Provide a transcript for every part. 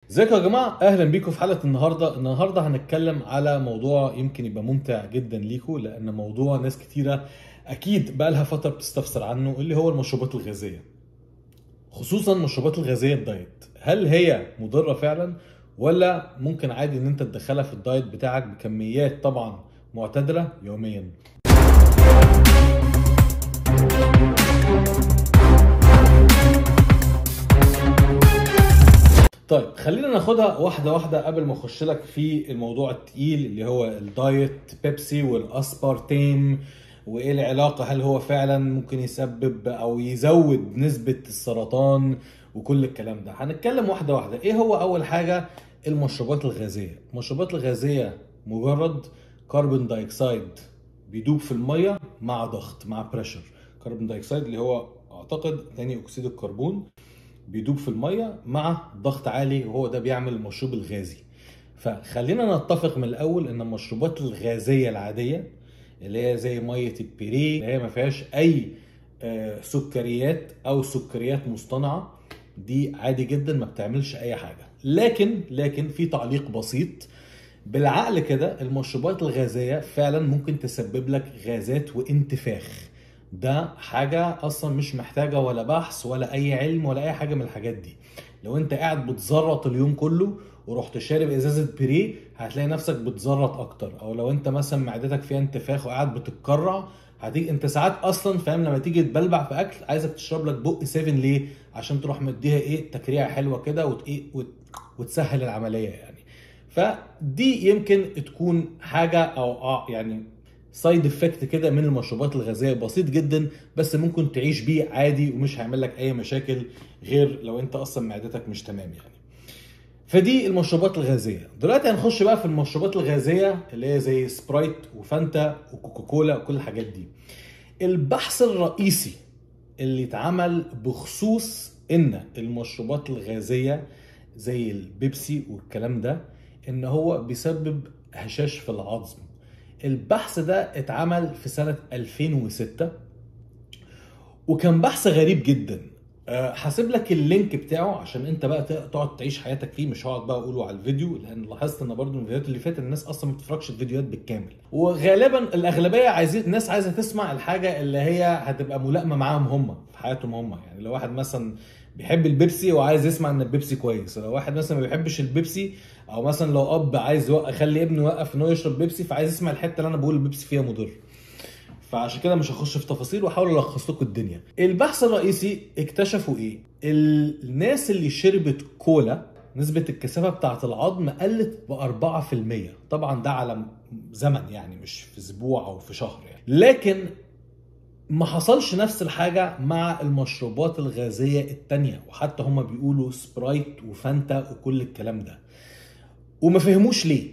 ازيكم يا جماعه اهلا بيكم في حلقه النهارده النهارده هنتكلم على موضوع يمكن يبقى ممتع جدا ليكم لان موضوع ناس كتيره اكيد بقى لها فتره بتستفسر عنه اللي هو المشروبات الغازيه خصوصا المشروبات الغازيه الدايت هل هي مضره فعلا ولا ممكن عادي ان انت تدخلها في الدايت بتاعك بكميات طبعا معتدله يوميا طيب خلينا ناخدها واحدة واحدة قبل ما اخش لك في الموضوع التقيل اللي هو الدايت بيبسي والاسبارتيم وايه العلاقة هل هو فعلا ممكن يسبب او يزود نسبة السرطان وكل الكلام ده هنتكلم واحدة واحدة ايه هو اول حاجة المشروبات الغازية المشروبات الغازية مجرد كربون دايوكسيد بيدوب في المية مع ضغط مع بريشر كربون دايوكسيد اللي هو اعتقد ثاني اكسيد الكربون بيدوب في الميه مع ضغط عالي وهو ده بيعمل المشروب الغازي فخلينا نتفق من الاول ان المشروبات الغازيه العاديه اللي هي زي ميه البيريه اللي هي ما فيهاش اي آه، سكريات او سكريات مصطنعه دي عادي جدا ما بتعملش اي حاجه لكن لكن في تعليق بسيط بالعقل كده المشروبات الغازيه فعلا ممكن تسبب لك غازات وانتفاخ ده حاجة أصلا مش محتاجة ولا بحث ولا أي علم ولا أي حاجة من الحاجات دي لو أنت قاعد بتزرط اليوم كله ورحت شارب ازازه بريه هتلاقي نفسك بتزرط اكتر او لو انت مثلا معدتك فيها انتفاخ وقاعد بتتكرع هتيجي انت ساعات اصلا فاهم لما تيجي تبلبع في اكل عايزك تشرب لك بق 7 ليه عشان تروح مديها ايه تكريعه حلوه كده وت... إيه وت... وتسهل العمليه يعني فدي يمكن تكون حاجه او اه يعني سايد افكت كده من المشروبات الغازيه بسيط جدا بس ممكن تعيش بيه عادي ومش هيعمل لك اي مشاكل غير لو انت اصلا معدتك مش تمام يعني فدي المشروبات الغازيه دلوقتي هنخش بقى في المشروبات الغازيه اللي هي زي سبرايت وفانتا وكوكاكولا وكل الحاجات دي البحث الرئيسي اللي اتعمل بخصوص ان المشروبات الغازيه زي البيبسي والكلام ده ان هو بيسبب هشاش في العظم البحث ده اتعمل في سنة 2006 وكان بحث غريب جدا أه، هسيب لك اللينك بتاعه عشان انت بقى تقعد تعيش حياتك فيه مش هقعد بقى اقوله على الفيديو لان لاحظت ان برضو من الفيديوهات اللي فاتت الناس اصلا ما بتتفرجش الفيديوهات بالكامل وغالبا الاغلبيه عايزين الناس عايزه تسمع الحاجه اللي هي هتبقى ملائمه معاهم هم في حياتهم هم يعني لو واحد مثلا بيحب البيبسي وعايز يسمع ان البيبسي كويس لو واحد مثلا ما بيحبش البيبسي او مثلا لو اب عايز يوقف يخلي ابنه يوقف ان هو يشرب بيبسي فعايز يسمع الحته اللي انا بقول البيبسي فيها مضر فعشان كده مش هخش في تفاصيل واحاول الخص لكم الدنيا البحث الرئيسي اكتشفوا ايه الناس اللي شربت كولا نسبة الكثافة بتاعة العظم قلت ب 4% طبعا ده على زمن يعني مش في اسبوع او في شهر يعني لكن ما حصلش نفس الحاجة مع المشروبات الغازية التانية وحتى هما بيقولوا سبرايت وفانتا وكل الكلام ده وما فهموش ليه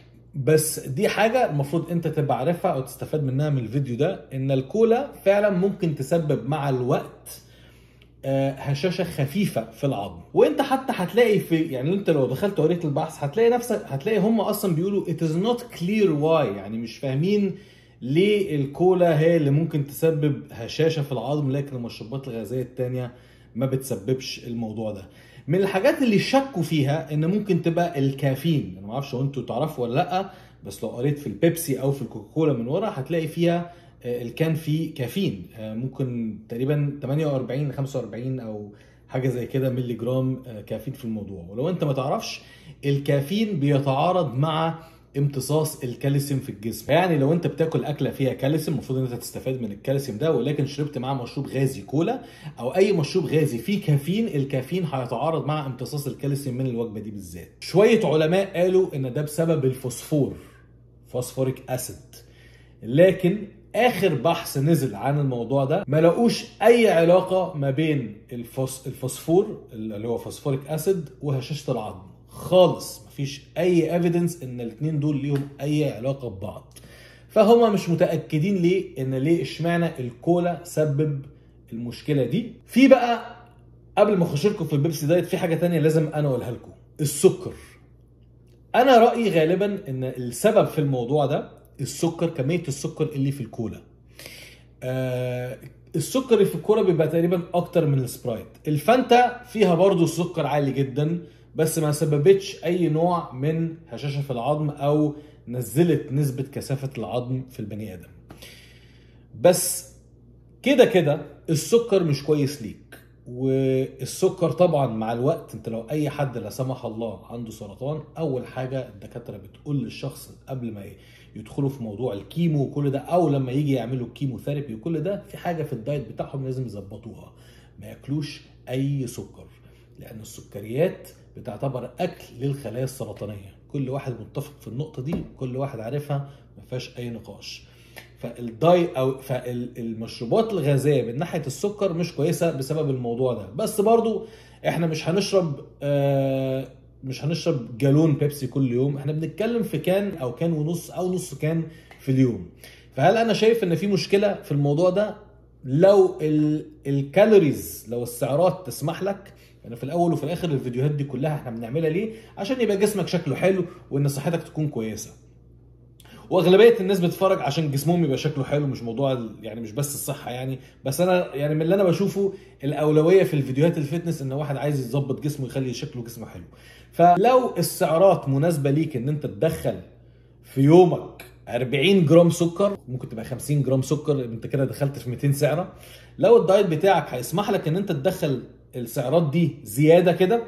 بس دي حاجة المفروض انت تبقى عارفها او تستفاد منها من الفيديو ده ان الكولا فعلا ممكن تسبب مع الوقت آه، هشاشة خفيفة في العظم وانت حتى هتلاقي في يعني انت لو دخلت وقريت البحث هتلاقي نفسك هتلاقي هم اصلا بيقولوا it is not clear why يعني مش فاهمين ليه الكولا هي اللي ممكن تسبب هشاشة في العظم لكن المشروبات الغازية التانية ما بتسببش الموضوع ده من الحاجات اللي شكوا فيها ان ممكن تبقى الكافيين انا ما اعرفش لو انتوا تعرفوا ولا لا بس لو قريت في البيبسي او في الكوكاكولا من ورا هتلاقي فيها آه، الكان فيه كافيين آه، ممكن تقريبا 48 45 او حاجه زي كده ملي جرام آه، كافيين في الموضوع ولو انت ما تعرفش الكافيين بيتعارض مع امتصاص الكالسيوم في الجسم يعني لو انت بتاكل اكله فيها كالسيوم المفروض ان انت تستفاد من الكالسيوم ده ولكن شربت معاه مشروب غازي كولا او اي مشروب غازي فيه كافيين الكافيين هيتعارض مع امتصاص الكالسيوم من الوجبه دي بالذات شويه علماء قالوا ان ده بسبب الفوسفور فوسفوريك اسيد لكن اخر بحث نزل عن الموضوع ده ما لقوش اي علاقه ما بين الفوس الفوسفور اللي هو فوسفوريك اسيد وهشاشه العظم خالص مفيش اي ايفيدنس ان الاثنين دول ليهم اي علاقه ببعض فهم مش متاكدين ليه ان ليه اشمعنى الكولا سبب المشكله دي في بقى قبل ما اخش لكم في البيبسي دايت في حاجه تانية لازم انا اقولها لكم السكر انا رايي غالبا ان السبب في الموضوع ده السكر كميه السكر اللي في الكولا آه السكر اللي في الكولا بيبقى تقريبا اكتر من السبرايت الفانتا فيها برضو سكر عالي جدا بس ما سببتش اي نوع من هشاشه في العظم او نزلت نسبه كثافه العظم في البني ادم بس كده كده السكر مش كويس ليك والسكر طبعا مع الوقت انت لو اي حد لا سمح الله عنده سرطان اول حاجه الدكاتره بتقول للشخص قبل ما يدخلوا في موضوع الكيمو وكل ده او لما يجي يعملوا كيمو ثيرابي وكل ده في حاجه في الدايت بتاعهم لازم يظبطوها ما ياكلوش اي سكر لان السكريات بتعتبر اكل للخلايا السرطانيه كل واحد متفق في النقطه دي كل واحد عارفها ما فيهاش اي نقاش فالداي او فالمشروبات الغازيه من ناحيه السكر مش كويسه بسبب الموضوع ده بس برضو احنا مش هنشرب آه مش هنشرب جالون بيبسي كل يوم احنا بنتكلم في كان او كان ونص او نص كان في اليوم فهل انا شايف ان في مشكله في الموضوع ده لو الكالوريز لو السعرات تسمح لك يعني في الاول وفي الاخر الفيديوهات دي كلها احنا بنعملها ليه عشان يبقى جسمك شكله حلو وان صحتك تكون كويسه واغلبيه الناس بتتفرج عشان جسمهم يبقى شكله حلو مش موضوع يعني مش بس الصحه يعني بس انا يعني من اللي انا بشوفه الاولويه في الفيديوهات الفتنس ان واحد عايز يظبط جسمه يخلي شكله جسمه حلو فلو السعرات مناسبه ليك ان انت تدخل في يومك 40 جرام سكر ممكن تبقى 50 جرام سكر انت كده دخلت في 200 سعره لو الدايت بتاعك هيسمح لك ان انت تدخل السعرات دي زياده كده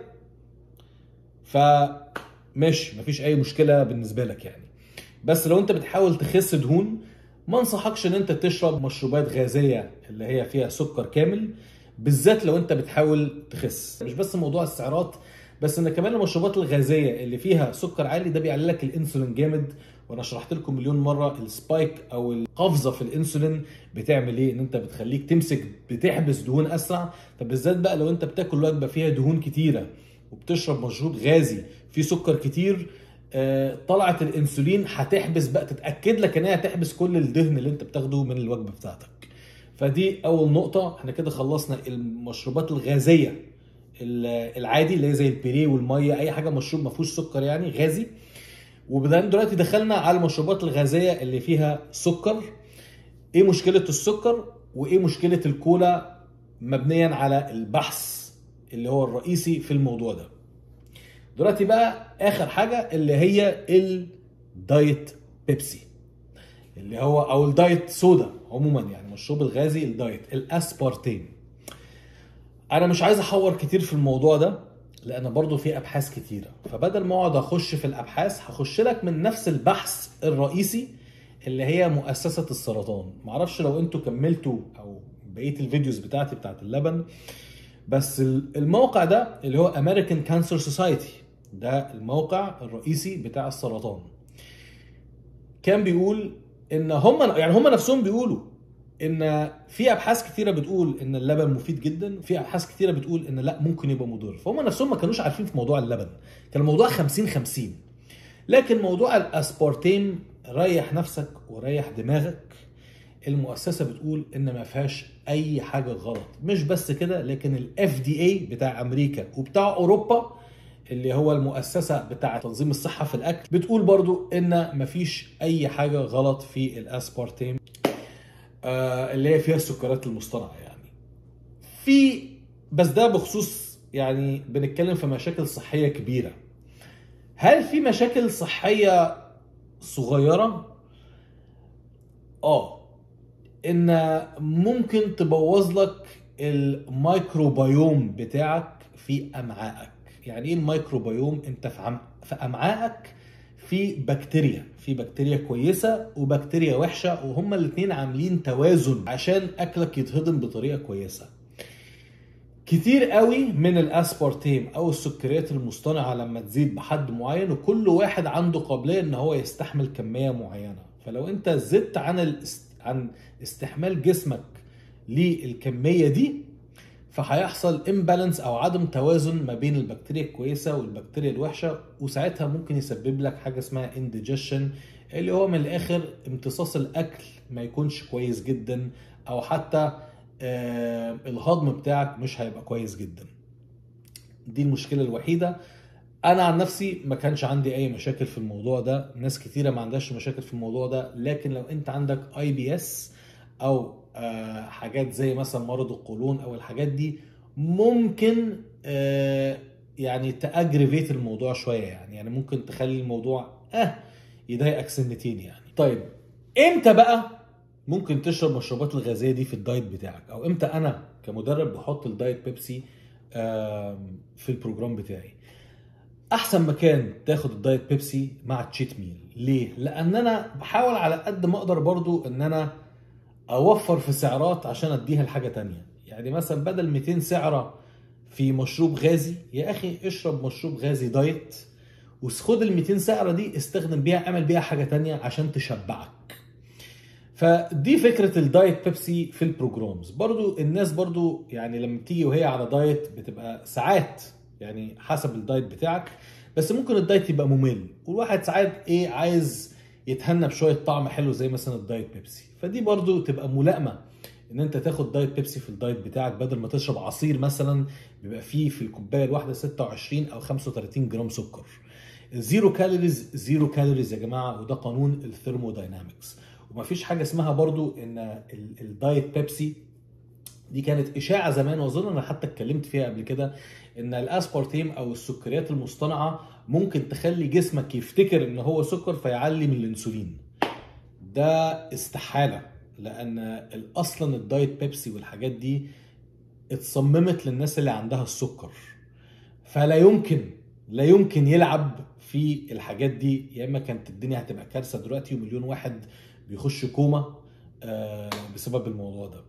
فماشي مفيش اي مشكله بالنسبه لك يعني بس لو انت بتحاول تخس دهون ما انصحكش ان انت تشرب مشروبات غازيه اللي هي فيها سكر كامل بالذات لو انت بتحاول تخس مش بس موضوع السعرات بس ان كمان المشروبات الغازيه اللي فيها سكر عالي ده بيعلي لك الانسولين جامد وانا شرحت لكم مليون مره السبايك او القفزه في الانسولين بتعمل ايه ان انت بتخليك تمسك بتحبس دهون اسرع فبالذات بقى لو انت بتاكل وجبه فيها دهون كتيره وبتشرب مشروب غازي فيه سكر كتير طلعت الانسولين هتحبس بقى تتاكد لك ان هي هتحبس كل الدهن اللي انت بتاخده من الوجبه بتاعتك فدي اول نقطه احنا كده خلصنا المشروبات الغازيه العادي اللي هي زي البيريه والميه اي حاجه مشروب ما فيهوش سكر يعني غازي وبدأنا دلوقتي دخلنا على المشروبات الغازيه اللي فيها سكر ايه مشكله السكر وايه مشكله الكولا مبنيا على البحث اللي هو الرئيسي في الموضوع ده دلوقتي بقى اخر حاجه اللي هي الدايت بيبسي اللي هو او الدايت سودا عموما يعني المشروب الغازي الدايت الاسبارتين انا مش عايز احور كتير في الموضوع ده لان برضو في ابحاث كتيره فبدل ما اقعد اخش في الابحاث هخش لك من نفس البحث الرئيسي اللي هي مؤسسه السرطان معرفش لو انتوا كملتوا او بقيه الفيديوز بتاعتي بتاعت اللبن بس الموقع ده اللي هو American Cancer Society ده الموقع الرئيسي بتاع السرطان كان بيقول ان هم يعني هم نفسهم بيقولوا ان في ابحاث كتيره بتقول ان اللبن مفيد جدا في ابحاث كتيره بتقول ان لا ممكن يبقى مضر فهم نفسهم ما كانوش عارفين في موضوع اللبن كان الموضوع 50 50 لكن موضوع الاسبارتيم ريح نفسك وريح دماغك المؤسسه بتقول ان ما فيهاش اي حاجه غلط مش بس كده لكن الاف دي اي بتاع امريكا وبتاع اوروبا اللي هو المؤسسه بتاع تنظيم الصحه في الاكل بتقول برضو ان مفيش اي حاجه غلط في الاسبارتيم آه اللي هي فيها السكريات المصطنعه يعني في بس ده بخصوص يعني بنتكلم في مشاكل صحيه كبيره هل في مشاكل صحيه صغيره اه ان ممكن تبوظ لك الميكروبيوم بتاعك في امعائك يعني ايه الميكروبيوم انت في, عم... في امعائك في بكتيريا في بكتيريا كويسه وبكتيريا وحشه وهما الاثنين عاملين توازن عشان اكلك يتهضم بطريقه كويسه كتير قوي من الاسبارتيم او السكريات المصطنعه لما تزيد بحد معين وكل واحد عنده قابليه ان هو يستحمل كميه معينه فلو انت زدت عن الاست... عن استحمال جسمك للكميه دي فهيحصل امبالانس او عدم توازن ما بين البكتيريا الكويسه والبكتيريا الوحشه وساعتها ممكن يسبب لك حاجه اسمها انديجيشن اللي هو من الاخر امتصاص الاكل ما يكونش كويس جدا او حتى آه الهضم بتاعك مش هيبقى كويس جدا دي المشكله الوحيده انا عن نفسي ما كانش عندي اي مشاكل في الموضوع ده ناس كتيره ما عندهاش مشاكل في الموضوع ده لكن لو انت عندك اي بي اس او آه حاجات زي مثلا مرض القولون او الحاجات دي ممكن آه يعني تاجريفيت الموضوع شويه يعني يعني ممكن تخلي الموضوع اه يضايقك سنتين يعني طيب امتى بقى ممكن تشرب مشروبات الغازيه دي في الدايت بتاعك او امتى انا كمدرب بحط الدايت بيبسي آم، في البروجرام بتاعي احسن مكان تاخد الدايت بيبسي مع التشيت ميل ليه لان انا بحاول على قد ما اقدر برضو ان انا اوفر في سعرات عشان اديها لحاجه تانية يعني مثلا بدل 200 سعره في مشروب غازي يا اخي اشرب مشروب غازي دايت وخد ال 200 سعره دي استخدم بيها اعمل بيها حاجه تانية عشان تشبعك فدي فكره الدايت بيبسي في البروجرامز برضو الناس برضو يعني لما تيجي وهي على دايت بتبقى ساعات يعني حسب الدايت بتاعك بس ممكن الدايت يبقى ممل والواحد ساعات ايه عايز يتهنى بشويه طعم حلو زي مثلا الدايت بيبسي فدي برضو تبقى ملائمه ان انت تاخد دايت بيبسي في الدايت بتاعك بدل ما تشرب عصير مثلا بيبقى فيه في الكوبايه الواحده 26 او 35 جرام سكر زيرو كالوريز زيرو كالوريز يا جماعه وده قانون الثيرموداينامكس ومفيش حاجه اسمها برضو ان ال- الدايت بيبسي دي كانت اشاعه زمان واظن انا حتى اتكلمت فيها قبل كده ان الاسبارتيم او السكريات المصطنعه ممكن تخلي جسمك يفتكر ان هو سكر فيعلي من الانسولين ده استحاله لان اصلا الدايت بيبسي والحاجات دي اتصممت للناس اللي عندها السكر فلا يمكن لا يمكن يلعب في الحاجات دي يا اما كانت الدنيا هتبقى كارثه دلوقتي ومليون واحد بيخش كوما آه، بسبب الموضوع ده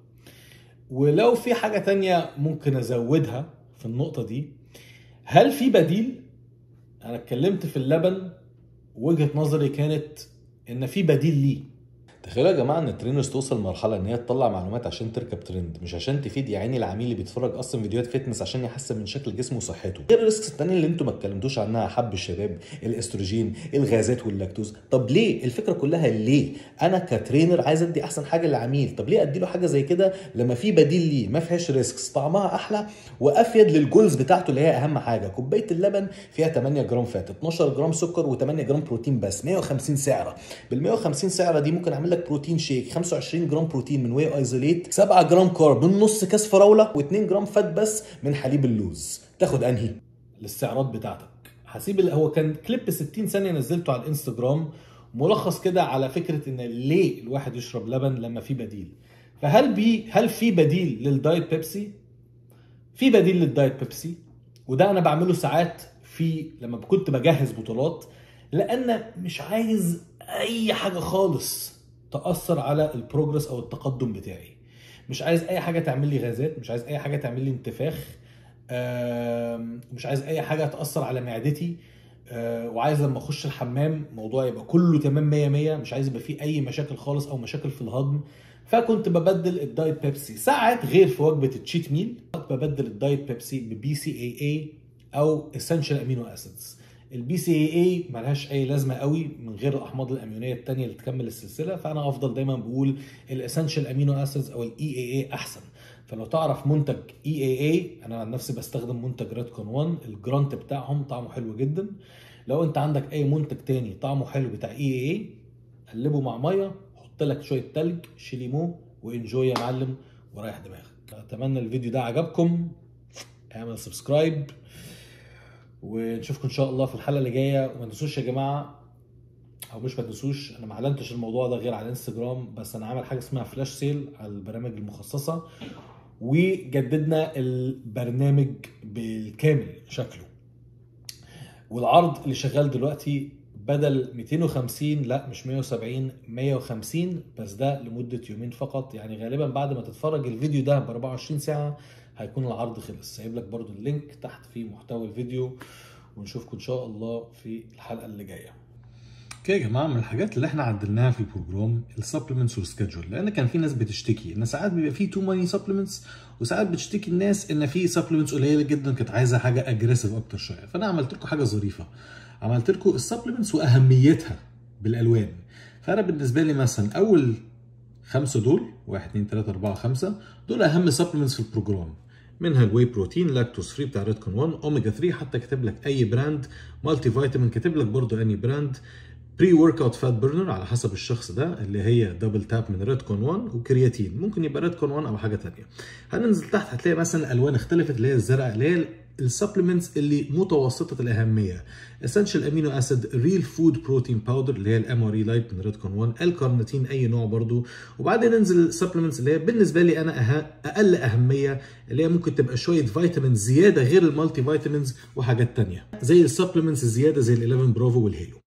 ولو في حاجه تانية ممكن ازودها في النقطه دي هل في بديل انا اتكلمت في اللبن وجهه نظري كانت ان في بديل ليه تخيلوا يا جماعه ان الترينرز توصل لمرحله ان هي تطلع معلومات عشان تركب ترند مش عشان تفيد يا عيني العميل اللي بيتفرج اصلا فيديوهات فيتنس عشان يحسن من شكل جسمه وصحته غير الريسكس التانية اللي انتوا ما اتكلمتوش عنها حب الشباب الاستروجين الغازات واللاكتوز طب ليه الفكره كلها ليه انا كترينر عايز ادي احسن حاجه للعميل طب ليه ادي له حاجه زي كده لما في بديل ليه ما فيهاش ريسكس طعمها احلى وافيد للجولز بتاعته اللي هي اهم حاجه كوبايه اللبن فيها 8 جرام فات 12 جرام سكر و8 جرام بروتين بس 150 سعره بال 150 سعره دي ممكن اعمل لك بروتين شيك 25 جرام بروتين من واي ايزوليت 7 جرام كارب من نص كاس فراوله و2 جرام فات بس من حليب اللوز تاخد انهي للسعرات بتاعتك هسيب ال- هو كان كليب 60 ثانيه نزلته على الانستجرام ملخص كده على فكره ان ليه الواحد يشرب لبن لما في بديل فهل بي هل في بديل للدايت بيبسي في بديل للدايت بيبسي وده انا بعمله ساعات في لما كنت بجهز بطولات لان مش عايز اي حاجه خالص تاثر على البروجرس او التقدم بتاعي مش عايز اي حاجه تعمل لي غازات مش عايز اي حاجه تعمل لي انتفاخ آم، مش عايز اي حاجه تاثر على معدتي آه، وعايز لما اخش الحمام الموضوع يبقى كله تمام 100 100 مش عايز يبقى فيه اي مشاكل خالص او مشاكل في الهضم فكنت ببدل الدايت بيبسي ساعات غير في وجبه التشيت ميل ببدل الدايت بيبسي ببي سي اي اي او اسينشال امينو اسيدز البي سي اي اي ملهاش اي لازمه قوي من غير الاحماض الامينيه التانية اللي تكمل السلسله فانا افضل دايما بقول الاسينشال امينو اسيدز او الاي اي اي احسن فلو تعرف منتج اي اي اي انا عن نفسي بستخدم منتج ريدكون 1 الجرانت بتاعهم طعمه حلو جدا لو انت عندك اي منتج تاني طعمه حلو بتاع اي اي اي قلبه مع ميه حط لك شويه تلج شيليمو وانجوي يا معلم وريح دماغك اتمنى الفيديو ده عجبكم اعمل سبسكرايب ونشوفكم ان شاء الله في الحلقه اللي جايه وما تنسوش يا جماعه او مش ما تنسوش انا ما اعلنتش الموضوع ده غير على الانستجرام بس انا عامل حاجه اسمها فلاش سيل على البرامج المخصصه وجددنا البرنامج بالكامل شكله والعرض اللي شغال دلوقتي بدل 250 لا مش 170 150 بس ده لمدة يومين فقط يعني غالبا بعد ما تتفرج الفيديو ده ب 24 ساعة هيكون العرض خلص سايب لك برضو اللينك تحت في محتوى الفيديو ونشوفكم ان شاء الله في الحلقة اللي جاية اوكي يا جماعه من الحاجات اللي احنا عدلناها في البروجرام السبلمنتس والسكادجول لان كان في ناس بتشتكي ان ساعات بيبقى في تو ماني سبلمنتس وساعات بتشتكي الناس ان في سبلمنتس قليله جدا كانت عايزه حاجه اجريسيف اكتر شويه فانا عملت لكم حاجه ظريفه عملت لكم السبلمنتس واهميتها بالالوان فانا بالنسبه لي مثلا اول خمسه دول 1 2 3 4 5 دول اهم سبلمنتس في البروجرام منها الواي بروتين لاكتوز فري بتاع ريدكون 1 اوميجا 3 حتى كاتب لك اي براند مالتي فيتامين كاتب لك برضو اني براند بري ورك اوت فات بيرنر على حسب الشخص ده اللي هي دبل تاب من ريدكون 1 وكرياتين ممكن يبقى ريدكون 1 او حاجه ثانيه هننزل تحت هتلاقي مثلا الالوان اختلفت اللي هي الزرقاء اللي هي السبلمنتس اللي متوسطه الاهميه اسينشال امينو اسيد ريل فود بروتين باودر اللي هي الام ار اي لايت من ريدكون 1 الكارنيتين اي نوع برضو وبعدين ننزل السبلمنتس اللي هي بالنسبه لي انا أه... اقل اهميه اللي هي ممكن تبقى شويه فيتامين زياده غير المالتي فيتامينز وحاجات تانية زي السبلمنتس الزياده زي ال11 برافو والهيلو